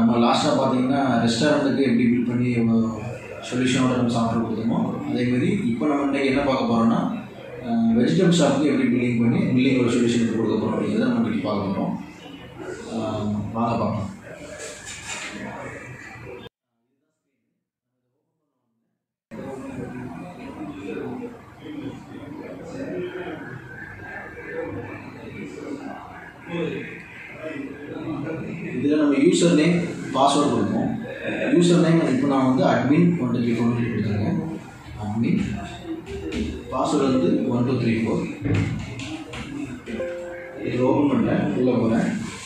நம்ம லாஸ்ட்டாக பார்த்தீங்கன்னா ரெஸ்டாரண்ட்டுக்கு எப்படி பில் பண்ணி சொல்யூஷனோட நம்ம சாப்பிட்டு கொடுத்தோமோ அதேமாதிரி இப்போ நம்ம இன்றைக்கி என்ன பார்க்க போகிறோம்னா வெஜிடபிள் ஷாப்புக்கு எப்படி பில்லிங் பண்ணி பில்லிங் ஒரு சொல்யூஷன் கொடுக்க போகிறோம் அப்படிங்கிறத நம்ம இன்றைக்கி பார்க்க போகிறோம் வாங்க பார்க்கலாம் இதில் நம்ம யூசர் நேம் பாஸ்வேர்டு கொடுப்போம் யூசர் நேம் இப்போ நான் வந்து admin one two three four கொடுத்துருக்கேன் அட்மின் பாஸ்வேர்டு வந்து ஒன் டூ த்ரீ ஃபோர் இது ஓப்பன் பண்ணுறேன் உள்ளே போகிறேன்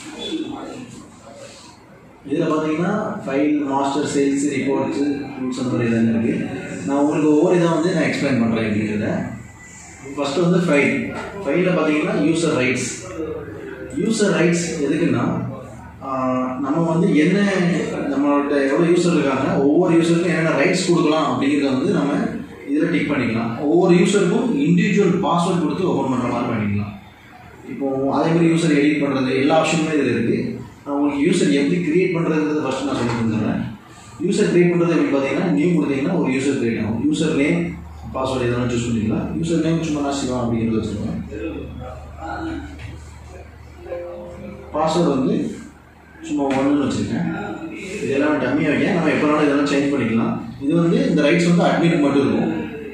இதில் பார்த்தீங்கன்னா file master sales reports rules அந்த மாதிரி இதெல்லாம் இருக்குது நான் உங்களுக்கு ஒவ்வொரு இதாக வந்து நான் எக்ஸ்பிளைன் பண்ணுறேன் அப்படிங்கிறத ஃபஸ்ட்டு வந்து ஃபைல் ஃபைலில் பார்த்தீங்கன்னா யூசர் ரைட்ஸ் யூசர் ரைட்ஸ் எதுக்குன்னா ஆஹ் நம்ம வந்து என்ன நம்மளோட எவ்வளோ யூசர் இருக்காங்க ஒவ்வொரு யூசருக்கும் என்னென்ன ரைட்ஸ் கொடுக்கலாம் அப்படிங்கிறத வந்து நம்ம இதில் டிக் பண்ணிக்கலாம் ஒவ்வொரு யூசருக்கும் இண்டிவிஜுவல் பாஸ்வேர்ட் கொடுத்து ஓப்பன் பண்ணுற மாதிரி பண்ணிக்கலாம் இப்போது அதே மாதிரி யூசர் எடிட் பண்ணுறது எல்லா ஆப்ஷனுமே இதில் இருக்குது நான் உங்களுக்கு யூசர் எப்படி கிரியேட் பண்ணுறது ஃபஸ்ட்டு நான் சொல்லி தந்துடுறேன் யூசர் கிரியேட் பண்ணுறது எப்படி பார்த்தீங்கன்னா நியூ கொடுத்தீங்கன்னா ஒரு யூசர் கிரியேட் ஆகும் யூசர் நேம் பாஸ்வேர்டு எதனா சூஸ் பண்ணிக்கலாம் யூசர் நேம் சும்மா நான் சிவா அப்படிங்கிறது வச்சுருவேன் பாஸ்வேர்டு வந்து சும்மா ஒன்றுன்னு வச்சுருக்கேன் இதெல்லாம் டம்மியாக வைக்க நம்ம எப்போ வேணாலும் இதெல்லாம் சேஞ்ச் பண்ணிக்கலாம் இது வந்து இந்த ரைட்ஸ் வந்து அட்மினுக்கு மட்டும் இருக்கும்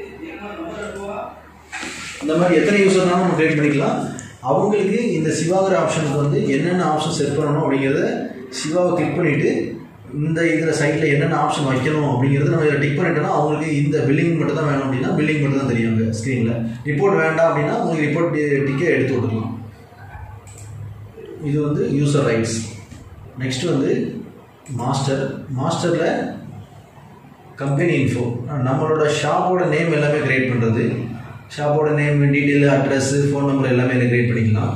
இந்த மாதிரி எத்தனை யூசர்னாலும் நம்ம கிரியேட் பண்ணிக்கலாம் அவங்களுக்கு இந்த சிவாங்கிற ஆப்ஷனுக்கு வந்து என்னென்ன ஆப்ஷன் செட் பண்ணணும் அப்படிங்கிறத சிவாவை கிளிக் பண்ணிவிட்டு இந்த இதில் சைட்டில் என்னென்ன ஆப்ஷன் வைக்கணும் அப்படிங்கிறத நம்ம இதில் டிக் பண்ணிட்டோம்னா அவங்களுக்கு இந்த பில்லிங் மட்டும் தான் வேணும் அப்படின்னா பில்லிங் மட்டும் தான் தெரியும் அங்கே ஸ்க்ரீனில் ரிப்போர்ட் வேண்டாம் அப்படின்னா உங்களுக்கு ரிப்போர்ட் டிக்கே எடுத்து விட்டுக்கலாம் இது வந்து யூசர் ரைட்ஸ் நெக்ஸ்ட் வந்து மாஸ்டர் மாஸ்டரில் கம்பெனி இன்ஃபோ நம்மளோட ஷாப்போட நேம் எல்லாமே கிரியேட் பண்ணுறது ஷாப்போட name detail address phone number எல்லாமே இதில் கிரியேட் பண்ணிக்கலாம்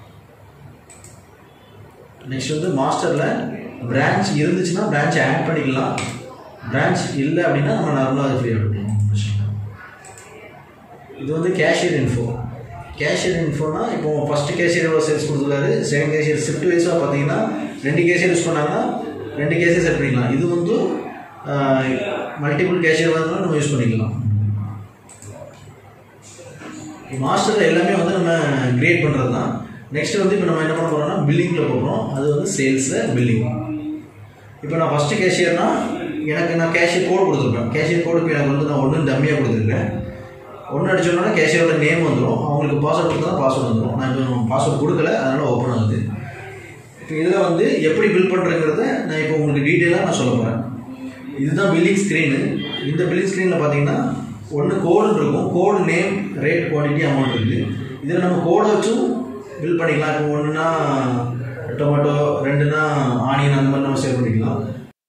நெக்ஸ்ட் வந்து மாஸ்டரில் பிரான்ச் இருந்துச்சுன்னா பிரான்ச்சை ஆட் பண்ணிக்கலாம் பிரான்ச் இல்லை அப்படின்னா நம்ம நார்மலாக அதை ஃப்ரீயாக விட்டுருவோம் பிரச்சனை இல்லை. இது வந்து கேஷியர் இன்ஃபோ கேஷியர் இன்ஃபோனா இப்போ ஃபஸ்ட்டு கேஷியர் எவ்வளோ சேல்ஸ் கொடுத்துருக்காரு செகண்ட் கேஷியர் ஷிஃப்ட் வைஸாக பார்த்தீங்கன்னா ரெண்டு கேஷியர் யூஸ் பண்ணாங்கன்னா ரெண்டு கேஷியர் செட் பண்ணிக்கலாம் இது வந்து மல்டிபிள் கேஷியர் இருந்தாலும் நம்ம யூஸ் பண்ணிக்கலாம் மாஸ்டரில் எல்லாமே வந்து நம்ம கிரியேட் பண்ணுறது தான் நெக்ஸ்ட் வந்து இப்போ நம்ம என்ன பண்ண போகிறோம்னா பில்லிங்கில் போகிறோம் அது வந்து சேல்ஸில் பில்லிங் இப்போ நான் ஃபஸ்ட்டு கேஷியர்னா எனக்கு நான் கேஷியர் கோடு கொடுத்துருப்பேன் கேஷியர் கோடு இப்போ எனக்கு வந்து நான் ஒன்று டம்மியாக கொடுத்துருக்கேன் ஒன்று அடிச்சோன்னா கேஷியரோட நேம் வந்துடும் அவங்களுக்கு பாஸ்வேர்டு கொடுத்தா பாஸ்வேர்டு வந்துடும் நான் இப்போ பாஸ்வேர்டு கொடுக்கல அதனால் ஓப்பன் ஆகுது இப்போ இதில் வந்து எப்படி பில் பண்ணுறங்கிறத நான் இப்போ உங்களுக்கு டீட்டெயிலாக நான் சொல்ல போகிறேன் இதுதான் பில்லிங் ஸ்க்ரீனு இந்த பில்லிங் ஸ்க்ரீனில் பார்த்தீங்கன்னா ஒன்று கோடு இருக்கும் code name rate quantity amount இருக்குது இதில் நம்ம கோடை வச்சும் பில் பண்ணிக்கலாம் இப்போ ஒன்றுனா டொமேட்டோ ரெண்டுனா ஆனியன் அந்த மாதிரி நம்ம சேவ் பண்ணிக்கலாம்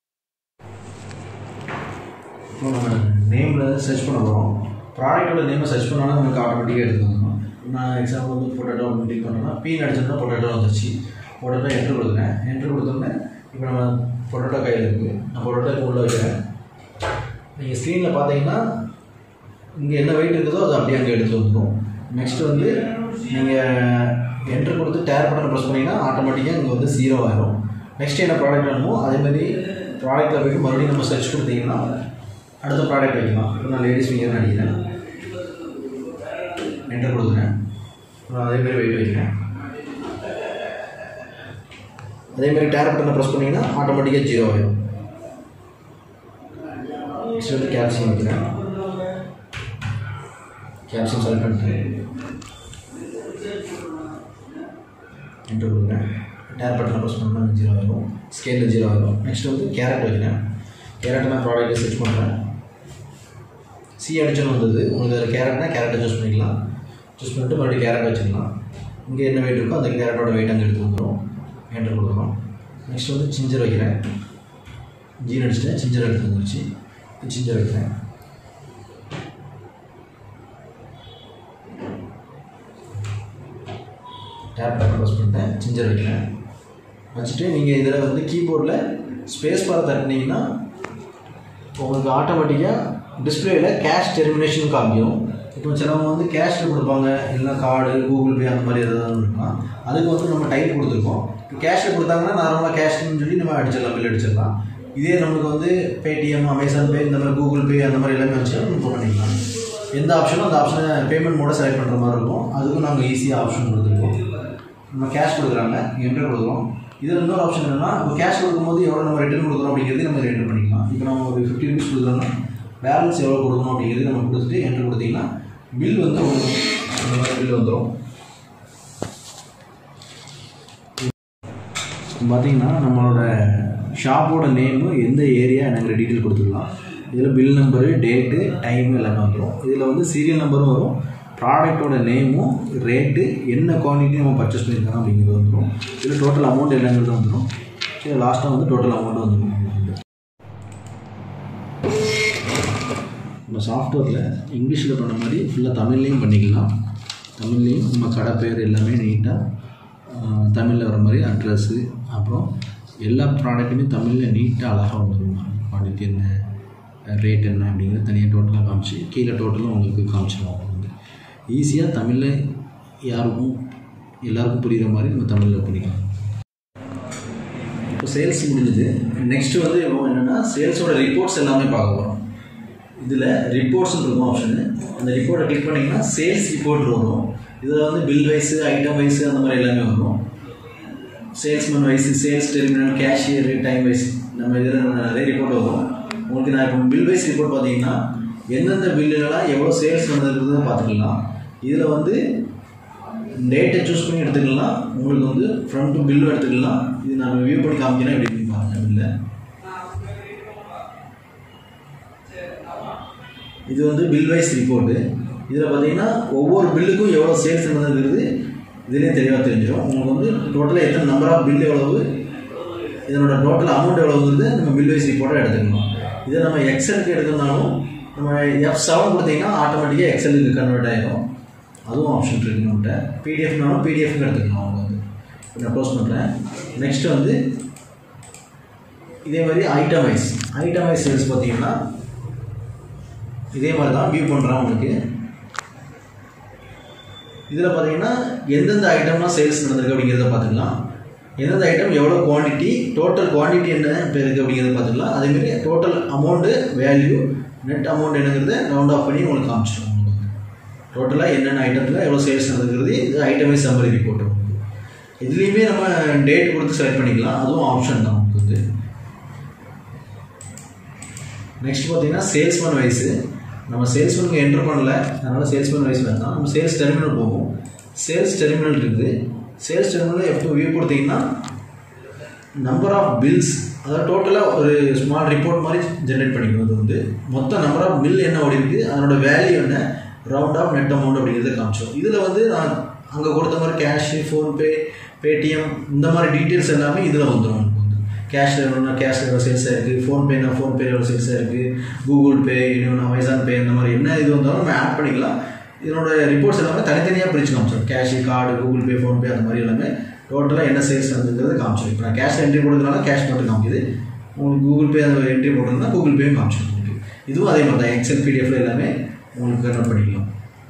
இப்போ நம்ம நேமில் சர்ச் பண்ண போகிறோம் ப்ராடக்ட்டோட நேமை சர்ச் பண்ணாலும் நமக்கு ஆட்டோமேட்டிக்காக எடுத்து வந்துடும் நான் எக்ஸாம்பிள் வந்து பொட்டேட்டோ அப்படின்னு கிளிக் பண்ணோன்னா பீன் அடிச்சோம்னா பொட்டேட்டோ வந்துச்சு பொட்டேட்டோ என்ட்ரு கொடுக்குறேன் என்ட்ரு கொடுத்தோன்னே இப்போ நம்ம பொட்டேட்டோ கையில் இருக்குது நான் பொட்டேட்டோ உள்ளே வைக்கிறேன் நீங்கள் ஸ்க்ரீனில் பார்த்தீங்கன்னா இங்கே என்ன வெயிட் இருக்குதோ அது அப்படியே அங்கே எடுத்து வந்துடும் நெக்ஸ்ட் வந்து நீங்கள் என்ட்ரு கொடுத்து டேர் பட்டன் ப்ரெஸ் பண்ணிங்கன்னா ஆட்டோமேட்டிக்காக இங்கே வந்து ஜீரோ ஆயிரும் நெக்ஸ்ட் என்ன ப்ராடக்ட் வேணுமோ அதே மாதிரி ப்ராடக்ட்டில் போய்ட்டு மறுபடியும் நம்ம சர்ச் கொடுத்தீங்கன்னா அடுத்த ப்ராடக்ட் வைக்கலாம் இப்போ நான் லேடிஸ் ஃபிங்கர் அடிக்கிறேன் என்டர் கொடுக்குறேன் அப்புறம் அதே மாதிரி வெயிட் வைக்கிறேன் அதே மாதிரி டேர் பட்டனை ப்ரெஸ் பண்ணிங்கன்னா ஆட்டோமேட்டிக்காக ஜீரோ ஆயிடும் நெக்ஸ்ட் வந்து கேல்சியம் வைக்கிறேன் கேல்சியம் செலக்ட் பண்ணிட்டேன் என்டர் கொடுக்குறேன் டேர் பட்டனை ப்ரெஸ் பண்ணால் ஜீரோ ஆயிடும் ஸ்கேலில் ஜீரோ ஆயிடும் நெக்ஸ்ட் வந்து கேரட் வைக்கிறேன் கேரட்டை நான் ப்ராடக்ட்டை சர்ச் பண்ணுறேன் சி அடிச்சோன்னு வந்தது உங்களுக்கு அதில் கேரட்னா கேரட்டை சூஸ் பண்ணிக்கலாம் சூஸ் பண்ணிட்டு மறுபடியும் கேரட் வச்சுக்கலாம் இங்கே என்ன வெயிட் இருக்கோ அந்த கேரட்டோட வெயிட் அங்கே எடுத்து வந்துடும் என்டர் கொடுக்குறோம் நெக்ஸ்ட் வந்து சிஞ்சர் வைக்கிறேன் ஜீன் அடிச்சிட்டேன் சிஞ்சர் எடுத்து வந்துருச்சு சிஞ்சர் வைக்கிறேன் டேப் டேப் ப்ரெஸ் பண்ணிட்டேன் சிஞ்சர் வைக்கிறேன் வச்சுட்டு நீங்கள் இதில் வந்து கீபோர்டில் ஸ்பேஸ் பார் தட்டினீங்கன்னா உங்களுக்கு ஆட்டோமேட்டிக்காக டிஸ்பிளேயில் கேஷ் டெர்மினேஷன் காமிக்கும் இப்போ சிலவங்க வந்து கேஷில் கொடுப்பாங்க இல்லைன்னா கார்டு கூகுள் பே அந்த மாதிரி எதாவது இருக்கலாம் அதுக்கு வந்து நம்ம டைப் கொடுத்துருக்கோம் கேஷில் கொடுத்தாங்கன்னா நார்மலாக கேஷ்னு சொல்லி நம்ம அடிச்சிடலாம் பில் அடிச்சிடலாம் இதே நம்மளுக்கு வந்து பேடிஎம் அமேசான் பே இந்த மாதிரி கூகுள் பே அந்த மாதிரி எல்லாமே வச்சு நம்ம பண்ணிக்கலாம் எந்த ஆப்ஷனும் அந்த ஆப்ஷனை பேமெண்ட் மோட செலக்ட் பண்ணுற மாதிரி இருக்கும் அதுக்கும் நாங்கள் ஈஸியாக ஆப்ஷன் கொடுத்துருக்கோம் நம்ம கேஷ் கொடுக்குறாங்க என்ட்ரு கொடுக்குறோம் இதில் இன்னொரு ஆப்ஷன் என்னன்னா இப்போ கேஷ் கொடுக்கும்போது எவ்வளோ நம்ம ரிட்டர்ன் கொடுக்குறோம் அப்படிங்கிறது நம்ம என்ட்ரு பண்ணிக்கலாம் இப்போ நம்ம ஒரு ஃபிஃப்டி ருபீஸ் கொடுக்குறோம்னா பேலன்ஸ் எவ்வளோ கொடுக்கணும் அப்படிங்கிறது நம்ம கொடுத்துட்டு என்ட்ரு கொடுத்தீங்கன்னா பில் வந்து உங்களுக்கு அந்த மாதிரி பில் வந்துடும் பார்த்தீங்கன்னா நம்மளோட ஷாப்போட நேமு எந்த ஏரியா எனக்கு டீட்டெயில் கொடுத்துக்கலாம் இதில் பில் நம்பரு டேட்டு டைம் எல்லாமே வந்துடும் இதில் வந்து சீரியல் நம்பரும் வரும் ப்ராடக்ட்டோட நேமும் ரேட்டு என்ன குவான்டிட்டி நம்ம பர்ச்சேஸ் பண்ணியிருக்கோம் அப்படிங்கிறது வந்துடும் இதில் டோட்டல் அமௌண்ட் என்னங்கிறது வந்துடும் சரி லாஸ்ட்டாக வந்து டோட்டல் அமௌண்ட் வந்துடும் நம்ம சாஃப்ட்வேரில் இங்கிலீஷில் பண்ண மாதிரி ஃபுல்லாக தமிழ்லேயும் பண்ணிக்கலாம் தமிழ்லேயும் நம்ம கடை பேர் எல்லாமே நீட்டாக தமிழில் வர மாதிரி அட்ரஸ்ஸு அப்புறம் எல்லா ப்ராடக்ட்டுமே தமிழில் நீட்டாக அழகாக வந்துடும் குவான்டிட்டி என்ன ரேட் என்ன அப்படிங்கிறது தனியாக டோட்டலாக காமிச்சு கீழே டோட்டலாக உங்களுக்கு காமிச்சிடுவோம் வந்து ஈஸியாக தமிழில் யாருக்கும் எல்லாருக்கும் புரிகிற மாதிரி நம்ம தமிழில் பண்ணிக்கலாம் இப்போ சேல்ஸ் முடிஞ்சது நெக்ஸ்ட்டு வந்து என்னென்னா சேல்ஸோட ரிப்போர்ட்ஸ் எல்லாமே பார்க்க போகிறோம் இதில் ரிப்போர்ட்ஸ்னு இருக்கும் ஆப்ஷனு அந்த ரிப்போர்ட்டை கிளிக் பண்ணிங்கன்னா சேல்ஸ் ரிப்போர்ட் வரும் இதில் வந்து பில் வைஸு ஐட்டம் வைஸு அந்த மாதிரி எல்லாமே வரும் salesman wise sales terminal cashier time wise நம்ம இதில் நிறைய ரிப்போர்ட் வரும் உங்களுக்கு நான் இப்போ பில் வைஸ் ரிப்போர்ட் பார்த்தீங்கன்னா எந்தெந்த பில்லுலாம் எவ்வளோ சேல்ஸ் நடந்திருக்குதுன்னு பார்த்துக்கலாம் இதில் வந்து டேட்டை சூஸ் பண்ணி எடுத்துக்கலாம் உங்களுக்கு வந்து ஃப்ரண்ட் டு பில்லும் எடுத்துக்கலாம் இது நான் வியூ பண்ணி காமிக்கிறேன் எப்படி பாருங்க பில்லை இது வந்து பில் வைஸ் ரிப்போர்ட்டு இதில் பார்த்தீங்கன்னா ஒவ்வொரு பில்லுக்கும் எவ்வளோ சேல்ஸ் நடந்திருக்கிறது இதுலேயே தெளிவாக தெரிஞ்சிடும் உங்களுக்கு வந்து டோட்டலாக எத்தனை நம்பர் ஆஃப் பில் எவ்வளவு இதனோட டோட்டல் அமௌண்ட் எவ்வளவுங்கிறது நம்ம பில் வைஸ் ரிப்போர்ட்டாக எடுத்துக்கணும் இதை நம்ம எக்ஸலுக்கு எடுக்கிறதுனாலும் நம்ம எஃப் செவன் கொடுத்தீங்கன்னா ஆட்டோமேட்டிக்காக எக்ஸலுக்கு கன்வெர்ட் ஆகிடும் அதுவும் ஆப்ஷன் இருக்கு நம்மகிட்ட பிடிஎஃப்னாலும் பிடிஎஃப்க்கு எடுத்துக்கலாம் அவங்க வந்து இப்போ நான் க்ளோஸ் பண்ணுறேன் நெக்ஸ்ட் வந்து இதே மாதிரி item wise item wise sales பார்த்தீங்கன்னா இதே மாதிரி தான் வியூ பண்ணுறான் உங்களுக்கு இதில் பார்த்தீங்கன்னா எந்தெந்த ஐட்டம்லாம் சேல்ஸ் நடந்திருக்கு அப்படிங்கிறத பார்த்துக்கலாம் எந்தெந்த ஐட்டம் எவ்வளோ குவான்டிட்டி டோட்டல் குவான்டிட்டி என்ன இப்போ இருக்குது அப்படிங்கிறத பார்த்துக்கலாம் அதேமாரி total amount value net amount என்னங்கிறத ரவுண்ட் ஆஃப் பண்ணி உங்களுக்கு காமிச்சிடும் உங்களுக்கு டோட்டலாக என்னென்ன ஐட்டத்தில் எவ்வளோ சேல்ஸ் நடந்துக்கிறது இது ஐட்டம் வைஸ் சம்பரி ரிப்போர்ட் உங்களுக்கு இதுலேயுமே நம்ம டேட் கொடுத்து செலக்ட் பண்ணிக்கலாம் அதுவும் ஆப்ஷன் தான் உங்களுக்கு வந்து நெக்ஸ்ட் பார்த்தீங்கன்னா சேல்ஸ்மேன் வைஸு நம்ம சேல்ஸ்மேனுக்கு என்ட்ரு பண்ணல அதனால் சேல்ஸ்மேன் வைஸ் வேண்டாம் நம்ம சேல்ஸ் டெர்மினல் போகும் சேல்ஸ் டெர்மினல் இருக்குது sales terminal F two view கொடுத்தீங்கன்னா நம்பர் ஆஃப் பில்ஸ் அதாவது டோட்டலாக ஒரு ஸ்மால் ரிப்போர்ட் மாதிரி ஜென்ரேட் பண்ணிக்கணும் அது வந்து மொத்த நம்பர் ஆஃப் பில் என்ன ஓடி இருக்குது அதனோட வேல்யூ என்ன ரவுண்ட் ஆஃப் நெட் அமௌண்ட் அப்படிங்கிறத காமிச்சோம் இதில் வந்து நான் அங்கே கொடுத்த மாதிரி கேஷு ஃபோன்பே பேடிஎம் இந்த மாதிரி டீட்டெயில்ஸ் எல்லாமே இதில் வந்துடும் உங்களுக்கு வந்து கேஷ் வேணும்னா கேஷ் எவ்வளோ சேல்ஸாக இருக்குது ஃபோன்பேனா ஃபோன்பே எவ்வளோ சேல்ஸாக இருக்குது கூகுள் பே இன்னொன்று அமேசான் பே இந்த மாதிரி என்ன இது வந்தாலும் நம்ம ஆட் பண்ணிக்கலாம் இதனோட ரிப்போர்ட்ஸ் எல்லாமே தனித்தனியாக பிரித்து காமிச்சிடும் cash card Google Pay PhonePe அந்த மாதிரி எல்லாமே டோட்டலாக என்ன சேல்ஸ் நடந்துங்கிறது காமிச்சிடும் இப்போ நான் கேஷ் என்ட்ரி போடுறதுனால கேஷ் மட்டும் காமிக்குது உங்களுக்கு கூகுள் பே அந்த என்ட்ரி போடுறதுனா கூகுள் பேயும் காமிச்சிடும் உங்களுக்கு இதுவும் அதே மாதிரி தான் எக்ஸல் பிடிஎஃப்ல எல்லாமே உங்களுக்கு கன்வெர்ட் பண்ணிக்கலாம்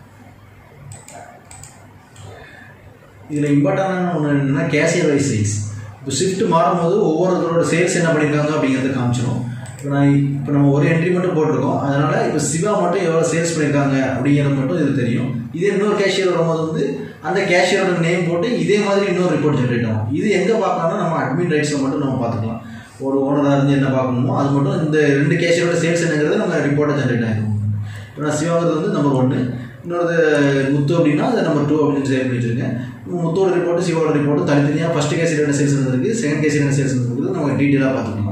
இதில் இம்பார்ட்டண்டான ஒன்று என்னென்னா கேஷியர் வைஸ் சைஸ் இப்போ ஷிஃப்ட் மாறும்போது ஒவ்வொருத்தரோட சேல்ஸ் என்ன பண்ணியிருக்காங்க அப்படிங்கிறத காமிச்சிடும் இப்போ நான் இப்போ நம்ம ஒரு என்ட்ரி மட்டும் போட்டிருக்கோம் அதனால் இப்போ சிவா மட்டும் எவ்வளோ சேல்ஸ் பண்ணியிருக்காங்க அப்படிங்கிறது மட்டும் இது தெரியும் இதே இன்னொரு கேஷியர் வரும்போது வந்து அந்த கேஷியரோட நேம் போட்டு இதே மாதிரி இன்னொரு ரிப்போர்ட் ஜென்ரேட் ஆகும் இது எங்கே பார்க்கலாம்னா நம்ம அட்மின் ரைட்ஸில் மட்டும் நம்ம பார்த்துக்கலாம் ஒரு ஓனராக இருந்து என்ன பார்க்கணுமோ அது மட்டும் இந்த ரெண்டு கேஷியரோட சேல்ஸ் என்னங்கிறது நம்ம ரிப்போர்ட்டை ஜென்ரேட் ஆகிடும் இப்போ நான் சிவாங்கிறது வந்து நம்பர் ஒன்று இன்னொரு முத்து அப்படின்னா அது நம்பர் டூ அப்படின்னு சேவ் பண்ணி வச்சுருக்கேன் முத்தோட ரிப்போர்ட்டு சிவோட ரிப்போர்ட்டு தனித்தனியாக ஃபஸ்ட் கேசில் என்ன சேல்ஸ் இருந்திருக்கு செகண்ட் கேசில் என்ன சேல்ஸ் இருந்திருக்கு நம்ம டீட்டெயிலாக பார்த்துக்கலாம்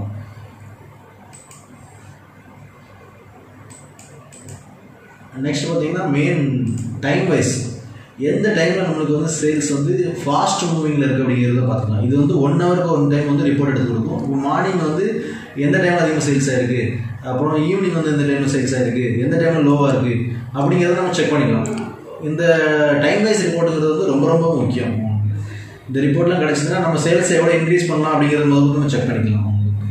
நெக்ஸ்ட் பார்த்தீங்கன்னா மெயின் டைம் வைஸ் எந்த டைமில் நம்மளுக்கு வந்து சேல்ஸ் வந்து ஃபாஸ்ட் மூவிங்கில் இருக்குது அப்படிங்கிறத பார்த்துக்கலாம் இது வந்து ஒன் ஹவருக்கு ஒன் டைம் வந்து ரிப்போர்ட் எடுத்து கொடுக்கும் இப்போ மார்னிங் வந்து எந்த டைமில் அதிகமாக சேல்ஸ் ஆயிருக்கு அப்புறம் ஈவினிங் வந்து எந்த டைமில் சேல்ஸ் ஆயிருக்கு எந்த டைமில் லோவாக இருக்குது அப்படிங்கிறத நம்ம செக் பண்ணிக்கலாம் இந்த டைம் வைஸ் ரிப்போர்ட்டுங்கிறது வந்து ரொம்ப ரொம்ப முக்கியம் இந்த ரிப்போர்ட்லாம் கிடச்சிதுன்னா நம்ம சேல்ஸ் எவ்வளோ இன்க்ரீஸ் பண்ணலாம் அப்படிங்கிறது முதல்ல நம்ம செக் பண்ணிக்கலாம்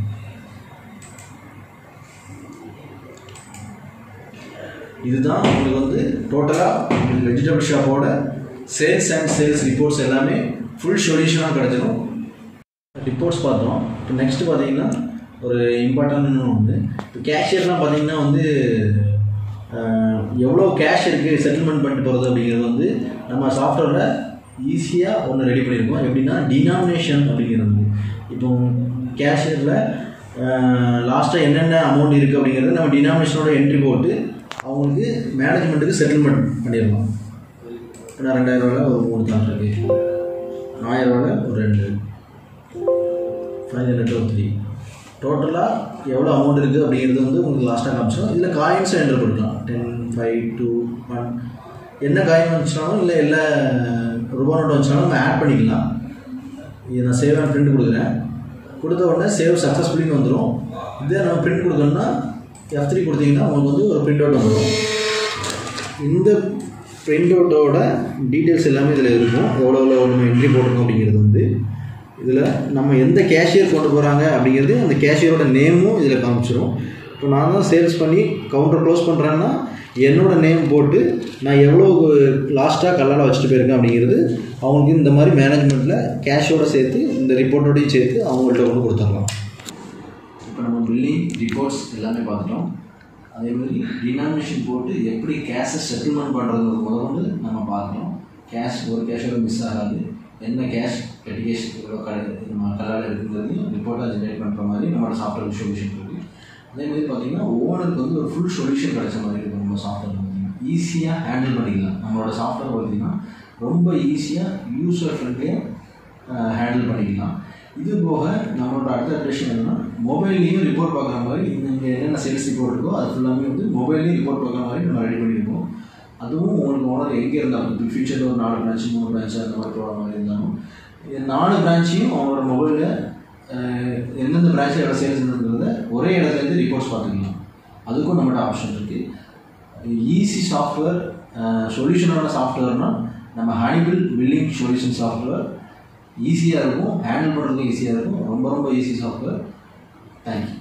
இதுதான் உங்களுக்கு வந்து டோட்டலாக வெஜிடபிள் ஷாப்போட சேல்ஸ் அண்ட் சேல்ஸ் ரிப்போர்ட்ஸ் எல்லாமே ஃபுல் சொல்யூஷனாக கிடச்சிடும் ரிப்போர்ட்ஸ் பார்த்தோம் இப்போ நெக்ஸ்ட் பார்த்தீங்கன்னா ஒரு இம்பார்ட்டன்ட் ஒன்று இப்போ கேஷியர்லாம் பார்த்தீங்கன்னா வந்து அஹ், எவ்வளோ கேஷ் இருக்குது செட்டில்மெண்ட் பண்ணிட்டு போகிறது அப்படிங்கிறது வந்து நம்ம சாஃப்ட்வேரில் ஈஸியாக ஒன்று ரெடி பண்ணியிருக்கோம் எப்படின்னா டினாமினேஷன் அப்படிங்கிறது இப்போ கேஷியரில் லாஸ்ட்டாக என்னென்ன அமௌண்ட் இருக்குது அப்படிங்கிறத நம்ம டினாமினேஷனோட என்ட்ரி போட்டு அவங்களுக்கு மேனேஜ்மெண்ட்டுக்கு செட்டில்மெண்ட் பண்ணிடலாம் ஏன்னா ரெண்டாயிரம் ரூபாயில் ஒரு மூணு தான் இருக்குது ஆயிரம் ரூபாயில் ஒரு ரெண்டு ஃபைவ் ஹண்ட்ரட் ஒரு த்ரீ டோட்டலாக எவ்வளோ அமௌண்ட் இருக்குது அப்படிங்கிறது வந்து உங்களுக்கு லாஸ்ட்டாக காமிச்சிடும் இதில் காயின்ஸை என்டர் பண்ணிக்கலாம் டென் ஃபைவ் டூ ஒன் என்ன காயின் வந்துச்சுனாலும் இல்லை எல்லா ரூபா நோட் வந்துச்சுனாலும் நம்ம ஆட் பண்ணிக்கலாம் இது நான் சேவ் அண்ட் பிரிண்ட் கொடுக்குறேன் கொடுத்த உடனே சேவ் சக்ஸஸ்ஃபுல்லின்னு வந்துடும் இதே நம்ம பிரிண்ட் கொடுக்கணும்னா எஃப் த்ரீ கொடுத்தீங்கன்னா உங்களுக்கு வந்து ஒரு பிரிண்ட் அவுட் வந்துடும் இந்த பிரிண்ட் அவுட்டோட டீட்டெயில்ஸ் எல்லாமே இதில் இருக்கும் எவ்வளோ எவ்வளோ நம்ம என்ட்ரி போட்டிருக்கோம் அப்படிங்கிறது வந்து இதில் நம்ம எந்த கேஷியர் கொண்டு போகிறாங்க அப்படிங்கிறது அந்த கேஷியரோட நேமும் இதில் காமிச்சிரும் இப்போ நான் தான் சேல்ஸ் பண்ணி கவுண்டர் க்ளோஸ் பண்ணுறேன்னா என்னோட நேம் போட்டு நான் எவ்வளோ லாஸ்ட்டாக கல்லால் வச்சுட்டு போயிருக்கேன் அப்படிங்கிறது அவங்களுக்கு இந்த மாதிரி மேனேஜ்மெண்ட்டில் கேஷோட சேர்த்து இந்த ரிப்போர்ட்டோடையும் சேர்த்து அவங்கள்ட்ட கொண்டு கொடுத்துடலாம் இப்போ நம்ம பில்லிங் ரிப்போர்ட்ஸ் எல்லாமே பார்த்துட்டோம் அதே மாதிரி டினாமினேஷன் போட்டு எப்படி கேஷை செட்டில்மெண்ட் பண்ணுறது முதல்ல நம்ம பார்க்கணும் கேஷ் ஒரு கேஷோட மிஸ் ஆகாது என்ன கேஷ் பெட்டி கேஷ் எவ்வளோ கடை நம்ம கலால் இருக்குங்கிறது ரிப்போர்ட்டாக ஜென்ரேட் பண்ணுற மாதிரி நம்மளோட சாஃப்ட்வேர் சொல்யூஷன் இருக்குது அதே மாதிரி பார்த்தீங்கன்னா ஓனருக்கு வந்து ஒரு ஃபுல் சொல்யூஷன் கிடைச்ச மாதிரி இருக்கும் நம்ம சாஃப்ட்வேர் பார்த்தீங்கன்னா ஈஸியாக ஹேண்டில் பண்ணிக்கலாம் நம்மளோட சாஃப்ட்வேர் பார்த்தீங்கன்னா ரொம்ப ஈஸியாக யூசர் ஃப்ரெண்ட்லியாக ஹேண்டில் பண்ணிக்கலாம் இது போக நம்மளோட அடுத்த அப்டேஷன் என்னன்னா மொபைல்லையும் ரிப்போர்ட் பார்க்குற மாதிரி இங்கே என்னென்ன சேல்ஸ் ரிப்போர்ட் இருக்கோ அது ஃபுல்லாமே வந்து மொபைல்லையும் ரிப்போர்ட் பார்க்குற மாதிரி நம்ம ரெடி பண்ணியிருக்கோம் அதுவும் உங்களுக்கு ஓனர் எங்கே இருந்தாலும் இப்போ ஃபியூச்சரில் ஒரு நாலு பிரான்ச் மூணு பிரான்ச் அந்த மாதிரி போகிற மாதிரி இருந்தாலும் இது நாலு பிரான்ச்சையும் அவங்களோட மொபைலில் எந்தெந்த பிரான்ச்சில் எவ்வளோ சேல்ஸ் இருந்ததுங்கிறத ஒரே இடத்துலேருந்து ரிப்போர்ட்ஸ் பார்த்துக்கலாம் அதுக்கும் நம்மகிட்ட ஆப்ஷன் இருக்குது ஈஸி சாஃப்ட்வேர் சொல்யூஷனான சாஃப்ட்வேர்னால் நம்ம ஹனிபிள் பில்லிங் சொல்யூஷன் சாஃப்ட்வேர் ஈஸியாக இருக்கும் ஹேண்டில் பண்ணுறதுக்கும் ஈஸியாக இருக்கும் ரொம்ப ரொம்ப ஈஸி சாஃப்ட்வேர் தேங்க்யூ